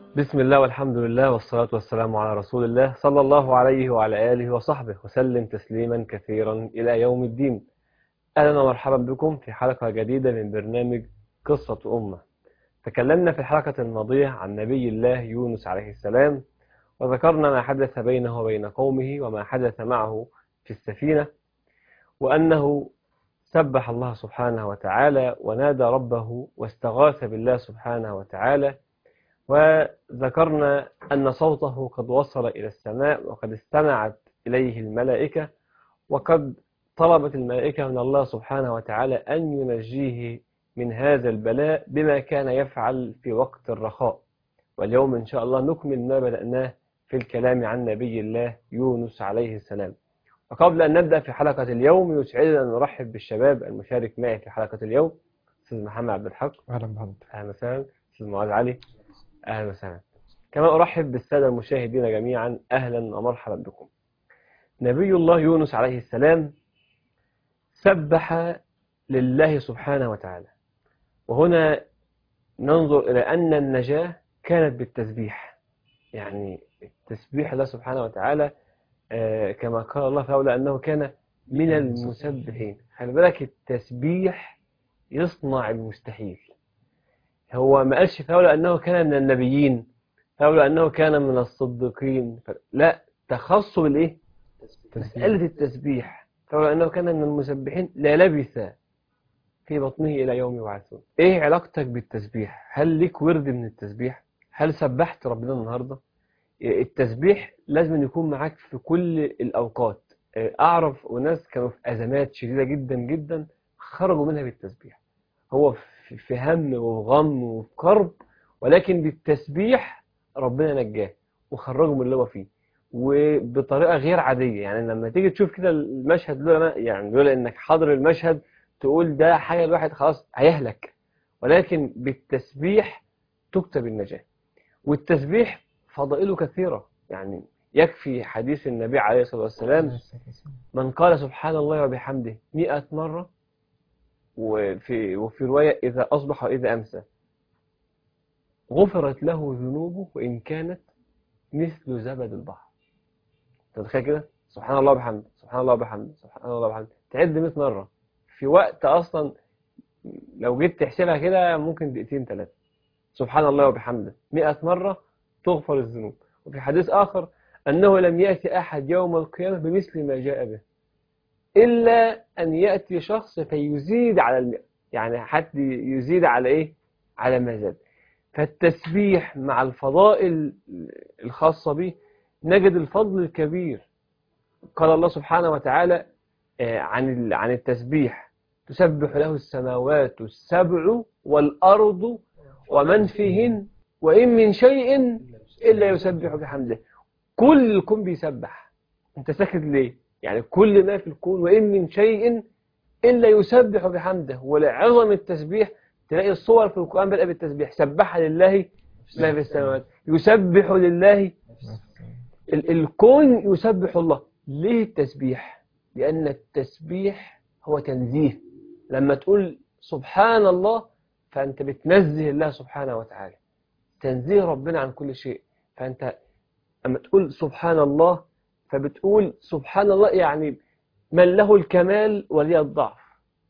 بسم الله والحمد لله والصلاة والسلام على رسول الله صلى الله عليه وعلى آله وصحبه وسلم تسليما كثيرا إلى يوم الدين أهلا ومرحبا بكم في حلقة جديدة من برنامج قصة أمة تكلمنا في الحلقة الماضية عن نبي الله يونس عليه السلام وذكرنا ما حدث بينه وبين قومه وما حدث معه في السفينة وأنه سبح الله سبحانه وتعالى ونادى ربه واستغاث بالله سبحانه وتعالى وذكرنا أن صوته قد وصل إلى السماء وقد استمعت إليه الملائكة وقد طلبت الملائكة من الله سبحانه وتعالى أن ينجيه من هذا البلاء بما كان يفعل في وقت الرخاء واليوم إن شاء الله نكمل ما بدأناه في الكلام عن نبي الله يونس عليه السلام وقبل أن نبدأ في حلقة اليوم يسعدنا أن نرحب بالشباب المشارك معي في حلقة اليوم أستاذ محمد عبد الحق أهلا بحمد أهلا وسهلا أستاذ معاذ علي أهلا وسهلا كما أرحب بالسادة المشاهدين جميعا أهلا ومرحبا بكم نبي الله يونس عليه السلام سبح لله سبحانه وتعالى وهنا ننظر إلى أن النجاة كانت بالتسبيح يعني التسبيح الله سبحانه وتعالى آه كما قال الله فأولى أنه كان من المسبحين خلي بالك التسبيح يصنع المستحيل هو ما قالش فأولى أنه كان من النبيين فأولى أنه كان من الصديقين لا تخص بالإيه مسألة التسبيح فأولى أنه كان من المسبحين لا لبث في بطنه إلى يوم يبعثون إيه علاقتك بالتسبيح هل لك ورد من التسبيح هل سبحت ربنا النهاردة التسبيح لازم يكون معاك في كل الأوقات أعرف وناس كانوا في أزمات شديدة جدا جدا خرجوا منها بالتسبيح هو في هم وغم وفي كرب ولكن بالتسبيح ربنا نجاه وخرجه من اللي هو فيه وبطريقة غير عادية يعني لما تيجي تشوف كده المشهد لولا يعني لولا انك حاضر المشهد تقول ده حاجة الواحد خلاص هيهلك ولكن بالتسبيح تكتب النجاة والتسبيح فضائله كثيرة يعني يكفي حديث النبي عليه الصلاة والسلام من قال سبحان الله وبحمده مئة مرة وفي, وفي رواية إذا أصبح وإذا أمسى غفرت له ذنوبه وإن كانت مثل زبد البحر تتخيل كده سبحان الله وبحمده سبحان الله وبحمده سبحان الله وبحمده تعد 100 مرة في وقت أصلا لو جيت تحسبها كده ممكن دقيقتين ثلاثة سبحان الله وبحمده 100 مرة تغفر الذنوب وفي حديث آخر أنه لم يأتي أحد يوم القيامة بمثل ما جاء به إلا أن يأتي شخص فيزيد على المئة يعني حد يزيد على إيه على ما زاد فالتسبيح مع الفضائل الخاصة به نجد الفضل الكبير قال الله سبحانه وتعالى عن عن التسبيح تسبح له السماوات السبع والأرض ومن فيهن وإن من شيء إلا يسبح بحمده كل الكون بيسبح انت ساكت ليه يعني كل ما في الكون وإن من شيء إلا يسبح بحمده ولعظم التسبيح تلاقي الصور في القرآن بدأ بالتسبيح سبح لله ما في السماوات يسبح لله ال الكون يسبح الله ليه التسبيح لأن التسبيح هو تنزيه لما تقول سبحان الله فأنت بتنزه الله سبحانه وتعالى تنزيه ربنا عن كل شيء فأنت لما تقول سبحان الله فبتقول سبحان الله يعني من له الكمال ولي الضعف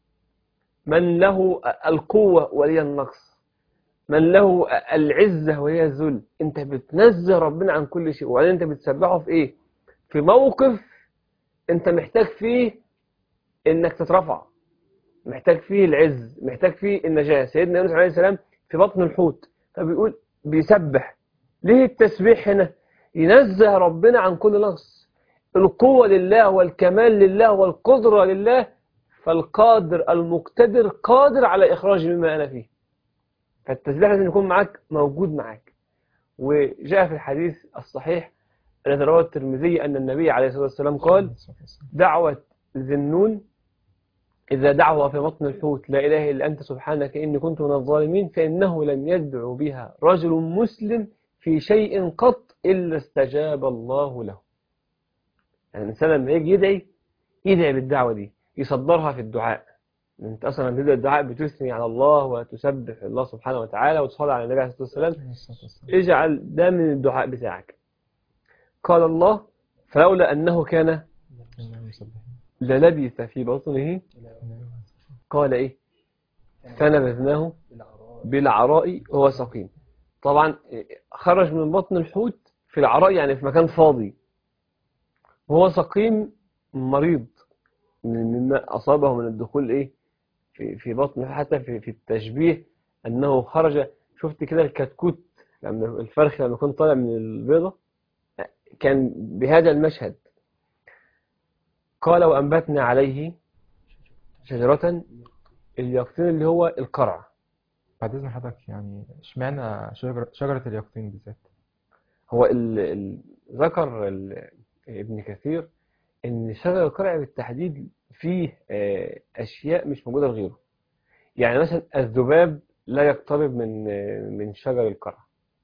من له القوة ولي النقص من له العزة ولي الذل انت بتنزه ربنا عن كل شيء وبعدين انت بتسبحه في ايه في موقف انت محتاج فيه انك تترفع محتاج فيه العز محتاج فيه النجاة سيدنا يونس عليه السلام في بطن الحوت فبيقول بيسبح ليه التسبيح هنا ينزه ربنا عن كل نقص القوة لله والكمال لله والقدرة لله فالقادر المقتدر قادر على إخراج مما أنا فيه فالتسبيح لازم يكون معك موجود معك وجاء في الحديث الصحيح الذي رواه الترمذي أن النبي عليه الصلاة والسلام قال دعوة ذنون إذا دعوة في بطن الحوت لا إله إلا أنت سبحانك إني كنت من الظالمين فإنه لم يدعو بها رجل مسلم في شيء قط إلا استجاب الله له يعني الإنسان لما يجي يدعي يدعي بالدعوة دي يصدرها في الدعاء انت اصلا لما تبدا الدعاء بتثني على الله وتسبح الله سبحانه وتعالى وتصلي على النبي عليه الصلاه والسلام اجعل ده من الدعاء بتاعك قال الله فلولا انه كان للبث في بطنه قال ايه فنبذناه بالعراء وهو سقيم طبعا خرج من بطن الحوت في العراء يعني في مكان فاضي وهو سقيم مريض مما أصابه من الدخول إيه في في بطن حتى في في التشبيه أنه خرج شفت كده الكتكوت لما الفرخ لما يكون طالع من البيضة كان بهذا المشهد قال وأنبتنا عليه شجرة اليقطين اللي هو القرع بعد إذن حضرتك يعني اشمعنى شجرة شجرة اليقطين بالذات؟ هو ال... ال... ذكر ال... ابن كثير ان شجر القرع بالتحديد فيه آه، اشياء مش موجوده في غيره يعني مثلا الذباب لا يقترب من آه، من شجر القرع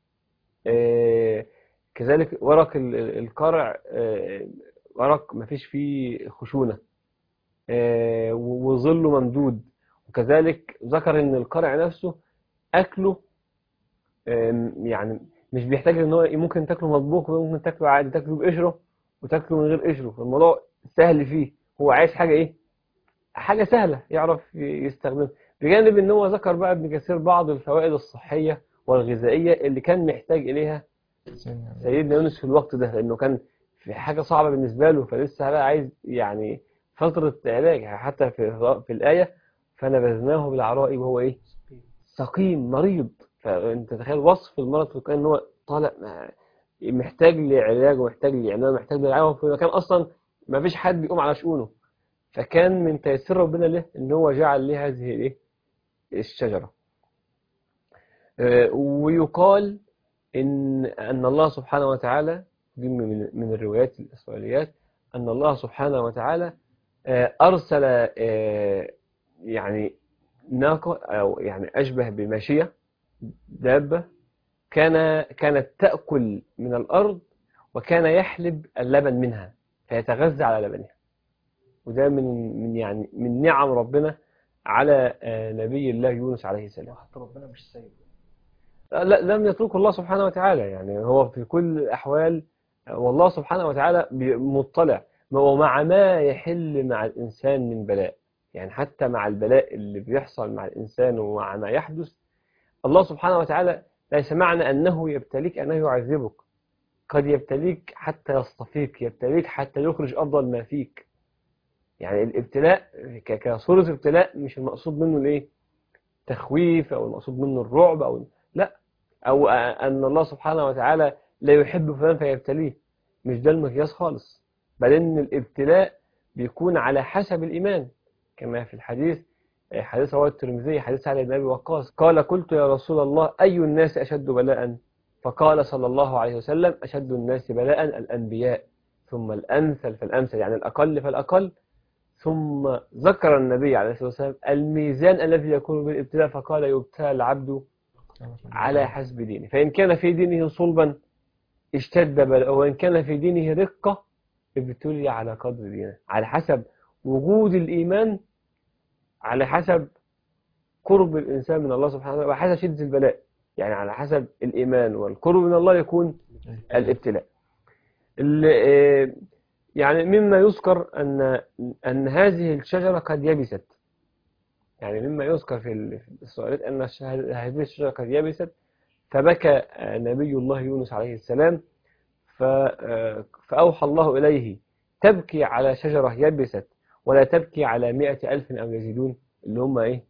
آه، كذلك ورق ال- ال- القرع آه، ورق ما فيش فيه خشونه آه، و- وظله ممدود وكذلك ذكر ان القرع نفسه اكله آم، يعني مش بيحتاج ان هو ممكن تاكله مطبوخ وممكن تاكله عادي تاكله بقشره وتاكله من غير قشره فالموضوع سهل فيه هو عايز حاجه ايه حاجه سهله يعرف يستخدمها بجانب ان هو ذكر بقى ابن كثير بعض الفوائد الصحيه والغذائيه اللي كان محتاج اليها سيدنا يونس في الوقت ده لانه كان في حاجه صعبه بالنسبه له فلسه بقى عايز يعني فتره علاج حتى في في الايه فنبذناه بالعراء وهو ايه سقيم مريض فانت تخيل وصف المرض في القرآن ان هو طالع محتاج لعلاج ومحتاج لعناية ومحتاج لرعاية في مكان اصلا ما فيش حد بيقوم على شؤونه فكان من تيسير ربنا له ان هو جعل له هذه الايه الشجرة آه، ويقال ان ان الله سبحانه وتعالى دي من من الروايات الاسرائيليات ان الله سبحانه وتعالى آه، ارسل آه، يعني ناقة او يعني اشبه بماشية دابة كان كانت تأكل من الأرض وكان يحلب اللبن منها فيتغذى على لبنها وده من من يعني من نعم ربنا على آه، نبي الله يونس عليه السلام حتى ربنا مش سايبه لا لم يتركه الله سبحانه وتعالى يعني هو في كل الأحوال والله سبحانه وتعالى بي- مطلع ومع ما يحل مع الإنسان من بلاء يعني حتى مع البلاء اللي بيحصل مع الإنسان ومع ما يحدث الله سبحانه وتعالى ليس معنى أنه يبتليك أنه يعذبك قد يبتليك حتى يصطفيك يبتليك حتى يخرج أفضل ما فيك يعني الابتلاء ك- كصورة ابتلاء مش المقصود منه الايه تخويف أو المقصود منه الرعب أو لا أو أن الله سبحانه وتعالى لا يحب فلان فيبتليه مش ده المقياس خالص بل إن الابتلاء بيكون على حسب الإيمان كما في الحديث حديث رواه الترمذي حديث علي بن ابي وقاص قال قلت يا رسول الله اي الناس اشد بلاء فقال صلى الله عليه وسلم اشد الناس بلاء الانبياء ثم الامثل فالامثل يعني الاقل فالاقل ثم ذكر النبي عليه الصلاه والسلام الميزان الذي يكون بالابتلاء فقال يبتلى العبد على حسب دينه فان كان في دينه صلبا اشتد بلاء وان كان في دينه رقه ابتلي على قدر دينه على حسب وجود الايمان على حسب قرب الإنسان من الله سبحانه وتعالى وحسب شدة البلاء يعني على حسب الإيمان والقرب من الله يكون الابتلاء ال- آه، يعني مما يذكر أن أن هذه الشجرة قد يبست يعني مما يذكر في ال- في السؤالات أن الش- هذه الشجرة قد يبست فبكى آه، نبي الله يونس عليه السلام ف- آه، فأوحى الله إليه تبكي على شجرة يبست ولا تبكي على مئة ألف أو يزيدون اللي هم إيه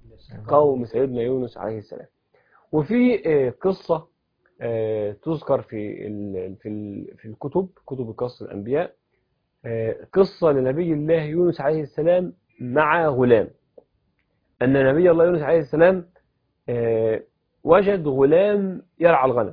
قوم سيدنا يونس عليه السلام وفي آه، قصة آه، تذكر في ال- في ال- في الكتب كتب قصص الأنبياء آه، قصة لنبي الله يونس عليه السلام مع غلام أن نبي الله يونس عليه السلام آه، وجد غلام يرعى الغنم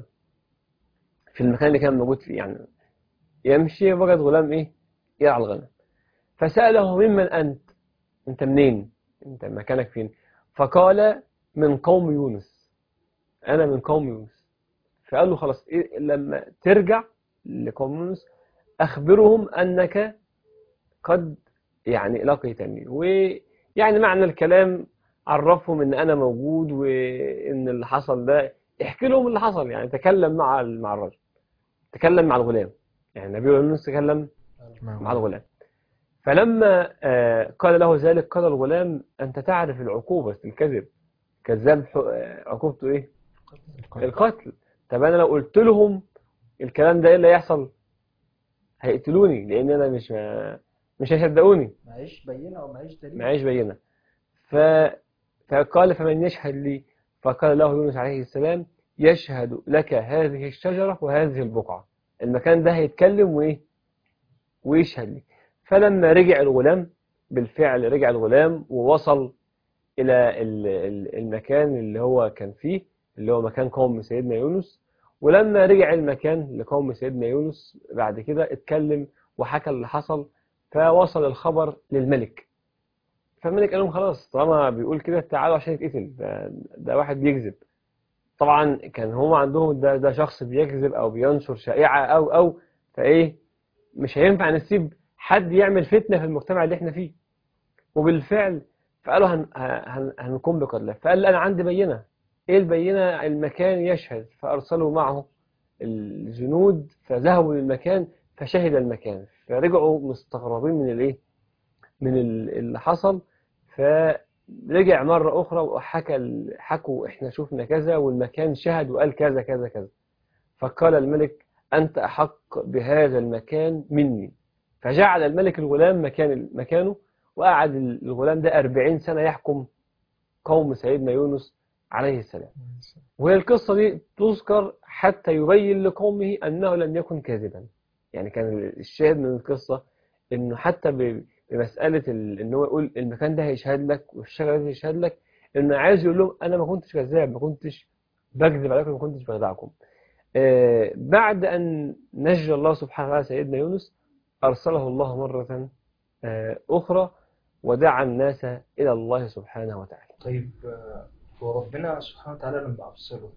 في المكان اللي كان موجود فيه يعني يمشي وجد غلام إيه يرعى الغنم فسأله ممن أنت أنت منين أنت مكانك فين فقال من قوم يونس أنا من قوم يونس فقال له خلاص إيه لما ترجع لقوم يونس أخبرهم أنك قد يعني لقيتني يعني معنى الكلام عرفهم ان انا موجود وان اللي حصل ده احكي لهم اللي حصل يعني تكلم مع ال- مع الرجل تكلم مع الغلام يعني النبي يونس تكلم مع الغلام فلما آه، قال له ذلك قال الغلام أنت تعرف العقوبة الكذب كذاب ح- آه، عقوبته إيه؟ القتل طب أنا لو قلت لهم الكلام ده إيه اللي هيحصل؟ هيقتلوني لأن أنا مش مش هيصدقوني معيش بينة أو معيش دليل معيش بينة ف... فقال فمن يشهد لي فقال له يونس عليه السلام يشهد لك هذه الشجرة وهذه البقعة المكان ده هيتكلم وإيه ويشهد لي فلما رجع الغلام بالفعل رجع الغلام ووصل إلى ال- ال- المكان اللي هو كان فيه اللي هو مكان قوم سيدنا يونس ولما رجع المكان لقوم سيدنا يونس بعد كده اتكلم وحكى اللي حصل فوصل الخبر للملك فالملك قال لهم خلاص طالما بيقول كده تعالوا عشان يتقتل ده, ده واحد بيكذب طبعا كان هم عندهم ده ده شخص بيكذب او بينشر شائعة او او فايه مش هينفع نسيب حد يعمل فتنة في المجتمع اللي احنا فيه وبالفعل فقالوا هن هن هنقوم بقتله فقال انا عندي بينة ايه البينة المكان يشهد فارسلوا معه الجنود فذهبوا للمكان فشهد المكان فرجعوا مستغربين من الايه من ال- اللي حصل فرجع مرة أخرى وحكى ال- حكوا إحنا شفنا كذا والمكان شهد وقال كذا كذا كذا فقال الملك أنت أحق بهذا المكان مني فجعل الملك الغلام مكان مكانه وقعد الغلام ده أربعين سنة يحكم قوم سيدنا يونس عليه السلام وهي القصة دي تذكر حتى يبين لقومه أنه لم يكن كاذبا يعني كان الشاهد من القصة أنه حتى ب- بمسألة ال- أن هو يقول المكان ده هيشهد لك والشجرة دي هيشهد لك أنه عايز يقول لهم أنا ما كنتش كذاب ما كنتش بكذب عليكم ما كنتش بخدعكم آه، بعد أن نجى الله سبحانه وتعالى سيدنا يونس أرسله الله مرة آه، أخرى ودعا الناس إلى الله سبحانه وتعالى طيب آه، هو ربنا سبحانه وتعالى لما أبصره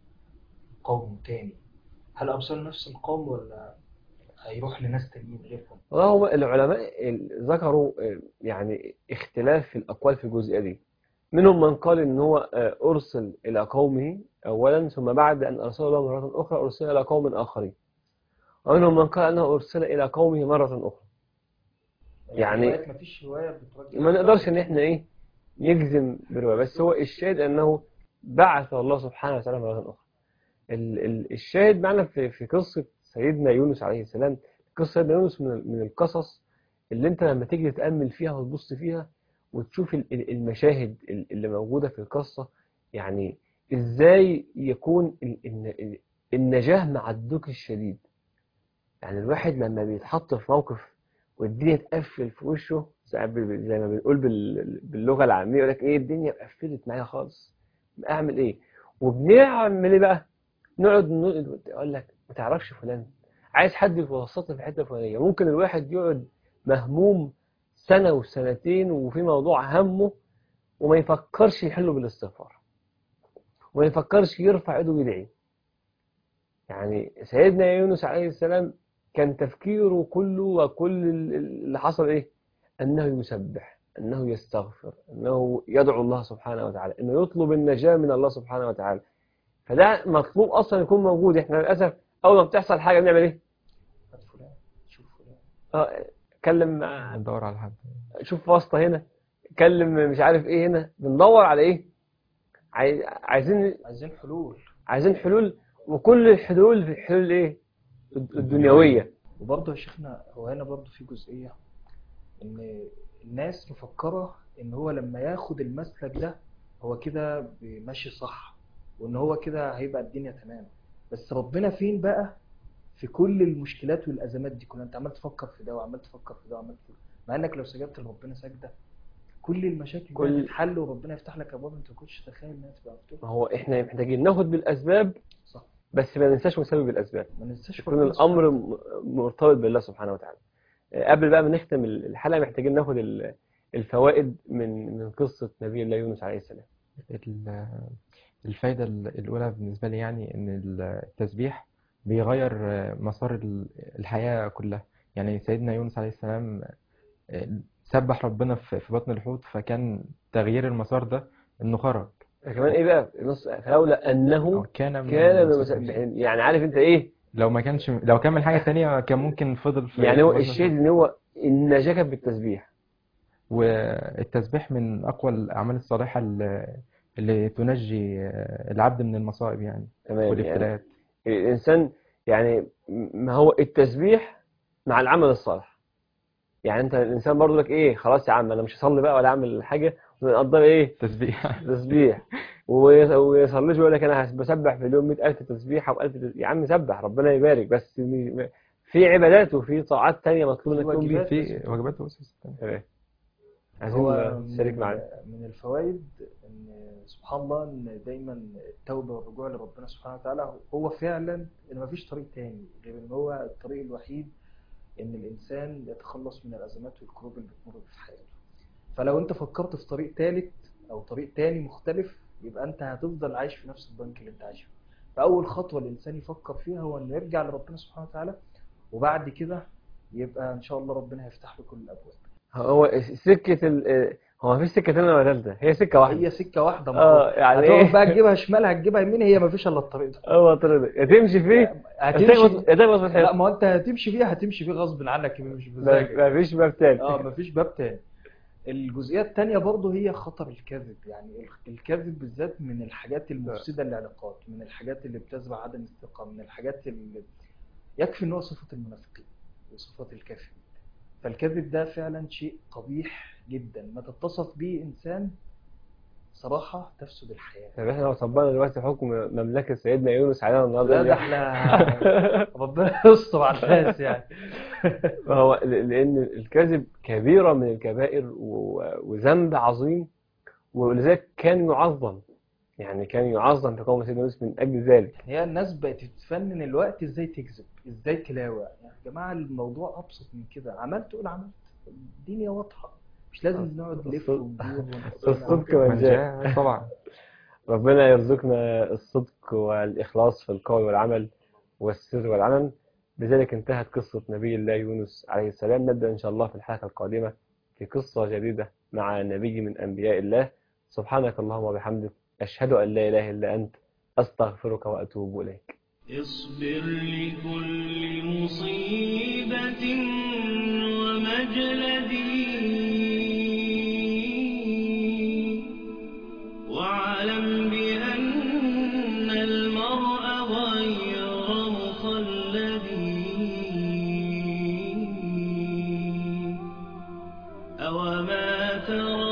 قوم تاني هل أبصر نفس القوم ولا هيروح لناس تانيين غيرهم؟ وهو العلماء ال- ذكروا آه، يعني اختلاف في الأقوال في الجزئية دي منهم من قال إن هو آه، أرسل إلى قومه أولا ثم بعد أن أرسل الله مرة أخرى أرسل إلى قوم آخرين ومنهم من قال أنه أرسل إلى قومه مرة أخرى يعني الروايات مفيش رواية بترجح ما نقدرش إن إحنا إيه نجزم برواية بس هو الشاهد أنه بعث الله سبحانه وتعالى مرة أخرى ال- ال- الشاهد معنا في في قصة سيدنا يونس عليه السلام قصة سيدنا يونس من من القصص اللي أنت لما تيجي تتأمل فيها وتبص فيها وتشوف ال- ال- المشاهد ال- اللي موجودة في القصة يعني إزاي يكون ال- ال- ال- النجاة مع الضيق الشديد يعني الواحد لما بيتحط في موقف والدنيا تقفل في وشه ساعات ب- ب- زي ما بنقول بال- باللغة العامية يقول لك إيه الدنيا قفلت معايا خالص أعمل إيه وبنعمل إيه بقى نقعد نقعد اقول لك ما تعرفش فلان عايز حد يوسطني في الحته الفلانيه ممكن الواحد يقعد مهموم سنه وسنتين وفي موضوع همه وما يفكرش يحله بالاستغفار وما يفكرش يرفع ايده ويدعي يعني سيدنا يونس عليه السلام كان تفكيره كله وكل ال- ال- اللي حصل ايه انه يسبح انه يستغفر انه يدعو الله سبحانه وتعالى انه يطلب النجاه من الله سبحانه وتعالى فده مطلوب اصلا يكون موجود احنا للاسف اول ما بتحصل حاجه بنعمل ايه هات فلان شوف فلان اه اتكلم مع- ندور على حد شوف واسطه هنا اتكلم مش عارف ايه هنا بندور على ايه عاي- عايزين عايزين حلول عايزين حلول وكل الحلول في الحلول ايه الد- الدنيويه وبرضه يا شيخنا هو هنا برضه في جزئية إن الناس مفكرة إن هو لما ياخد المسلك ده هو كده ماشي صح وإن هو كده هيبقى الدنيا تمام بس ربنا فين بقى في كل المشكلات والأزمات دي كلها أنت عمال تفكر في ده وعمال تفكر في ده وعمال تفكر مع إنك لو سجدت لربنا سجدة كل المشاكل كل- دي هتتحل وربنا يفتح لك أبواب أنت ما كنتش تتخيل إنها تبقى مفتوحة ما هو احنا محتاجين ناخد بالاسباب صح بس ما ننساش نسبب الاسباب ما ننساش يكون ربنا سبحانه الامر م- مرتبط بالله سبحانه وتعالى آه، قبل بقى ما نختم الحلقه محتاجين ناخد ال- الفوائد من من قصه نبي الله يونس عليه السلام ال- الفايدة ال- الأولى بالنسبة لي يعني إن التسبيح بيغير مسار ال- الحياة كلها يعني سيدنا يونس عليه السلام سبح ربنا في في بطن الحوت فكان تغيير المسار ده انه خرج كمان ايه بقى نص فلولا أو انه كان من كان من المسبحين. المسبحين يعني عارف انت ايه لو ما كانش لو كمل حاجة تانية كان ممكن فضل في يعني هو في بطن الشاهد الحوت. ان هو النجاة كانت بالتسبيح والتسبيح من أقوى الأعمال الصالحة اللي, اللي تنجي العبد من المصائب يعني تمام يعني والابتلاءات الانسان يعني ما هو التسبيح مع العمل الصالح يعني انت الانسان برضه لك ايه خلاص يا عم انا مش هصلي بقى ولا اعمل حاجه ونقضي ايه تسبيح تسبيح ويص- ويصليش ويقول لك انا بسبح في اليوم 100000 تسبيحه و1000 تس... يا عم سبح ربنا يبارك بس م- في عبادات وفي طاعات تانية مطلوب انك تقوم بيها واجبات. في وجبات وأسس تمام عايزين هو تشارك من, معانا من الفوائد ان سبحان الله ان دايما التوبه والرجوع لربنا سبحانه وتعالى هو فعلا ان مفيش طريق تاني غير ان هو الطريق الوحيد ان الانسان يتخلص من الازمات والكروب اللي بتمر بيه في حياته فلو انت فكرت في طريق ثالث او طريق تاني مختلف يبقى انت هتفضل عايش في نفس البنك اللي انت عايش فيه فاول خطوه الانسان يفكر فيها هو انه يرجع لربنا سبحانه وتعالى وبعد كده يبقى ان شاء الله ربنا هيفتح له كل الابواب هو سكة ال... هو مفيش سكة تانية ولا تالتة هي سكة واحدة هي سكه واحده ما اه هو يعني هتقعد ايه بقى تجيبها شمال هتجيبها يمين هي ما فيش الا الطريق ده هو الطريق ده يا تمشي فيه يا هتمشي تخبط يا تخبط في لا الحيط ما هو انت هتمشي فيه هتمشي فيه غصب عنك مش بمزاجك مفيش باب تاني اه مفيش باب تاني الجزئيه الثانيه برضه هي خطر الكذب يعني ال- الكذب بالذات من الحاجات المفسده للعلاقات من الحاجات اللي بتزرع عدم الثقه من الحاجات اللي يكفي ان هو صفه المنافقين وصفه الكافرين فالكذب ده فعلا شيء قبيح جدا ما تتصف به انسان صراحه تفسد الحياه طب احنا لو طبقنا دلوقتي حكم مملكة سيدنا يونس علينا النهارده لا ده احنا ربنا يستر على الناس يعني هو ل- لأن الكذب كبيرة من الكبائر و- وذنب عظيم ولذلك كان يعظم يعني كان يعظم في قوم سيدنا يونس من أجل ذلك هي الناس بقت تتفنن الوقت ازاي تكذب ازاي تلاوع يعني يا جماعه الموضوع ابسط من كده عملت قول عملت الدنيا واضحه مش لازم نقعد نلف وندور ونقول الصدق من من جاء جاء طبعا ربنا يرزقنا الصدق والإخلاص في القول والعمل والسر والعلن بذلك انتهت قصة نبي الله يونس عليه السلام نبدأ إن شاء الله في الحلقة القادمة في قصة جديدة مع نبي من أنبياء الله سبحانك اللهم وبحمدك أشهد أن لا إله إلا أنت أستغفرك وأتوب إليك اصبر لكل مصيبة ومجلدي واعلم بأن المرء غير مخلدي أوما ترى